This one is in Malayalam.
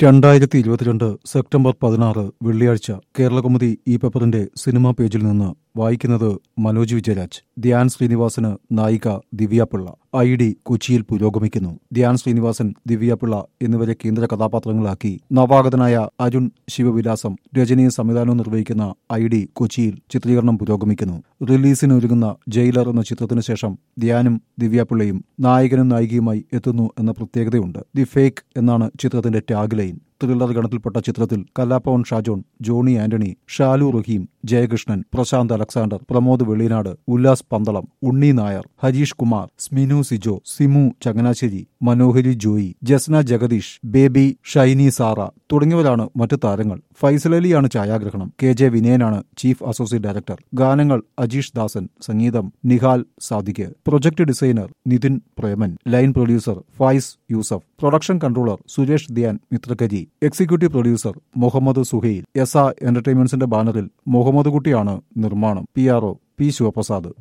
രണ്ടായിരത്തി ഇരുപത്തിരണ്ട് സെപ്റ്റംബർ പതിനാറ് വെള്ളിയാഴ്ച കേരളകൗമുദി ഈ പേപ്പറിന്റെ സിനിമാ പേജിൽ നിന്ന് വായിക്കുന്നത് മനോജ് വിജയരാജ് ധ്യാൻ ശ്രീനിവാസന് നായിക ദിവ്യാപിള്ള ഐ ഡി കൊച്ചിയിൽ പുരോഗമിക്കുന്നു ധ്യാൻ ശ്രീനിവാസൻ ദിവ്യാപിള്ള എന്നിവരെ കേന്ദ്ര കഥാപാത്രങ്ങളാക്കി നവാഗതനായ അരുൺ ശിവവിലാസം രചനയും സംവിധാനവും നിർവഹിക്കുന്ന ഐ ഡി കൊച്ചിയിൽ ചിത്രീകരണം പുരോഗമിക്കുന്നു റിലീസിന് ഒരുങ്ങുന്ന ജയിലർ എന്ന ചിത്രത്തിനു ശേഷം ധ്യാനും ദിവ്യാപിള്ളയും നായകനും നായികയുമായി എത്തുന്നു എന്ന പ്രത്യേകതയുണ്ട് ദി ഫേക്ക് എന്നാണ് ചിത്രത്തിന്റെ ടാഗ് ലൈൻ ത്രില്ലർ ഗണത്തിൽപ്പെട്ട ചിത്രത്തിൽ കലാപവൻ ഷാജോൺ ജോണി ആന്റണി ഷാലു റഹീം ജയകൃഷ്ണൻ പ്രശാന്ത് അലക്സാണ്ടർ പ്രമോദ് വെള്ളിനാട് ഉല്ലാസ് പന്തളം ഉണ്ണി നായർ ഹരീഷ് കുമാർ സ്മിനു സിജോ സിമു ചങ്ങനാശ്ശേരി മനോഹരി ജോയി ജസ്ന ജഗദീഷ് ബേബി ഷൈനി സാറ തുടങ്ങിയവരാണ് മറ്റു താരങ്ങൾ ഫൈസൽ അലിയാണ് ഛായാഗ്രഹണം കെ ജെ വിനയനാണ് ചീഫ് അസോസിയേറ്റ് ഡയറക്ടർ ഗാനങ്ങൾ അജീഷ് ദാസൻ സംഗീതം Nihal Sadiq project designer Nithin Preman line producer Faiz Yusuf production controller Suresh Dhyan Mithrakari executive producer Muhammad Suhail S A എന്റർടൈൻമെന്റ്സിന്റെ ബാനറിൽ മുഹമ്മദ് കുട്ടിയാണ് നിർമ്മാണം P R O P Sivaprasad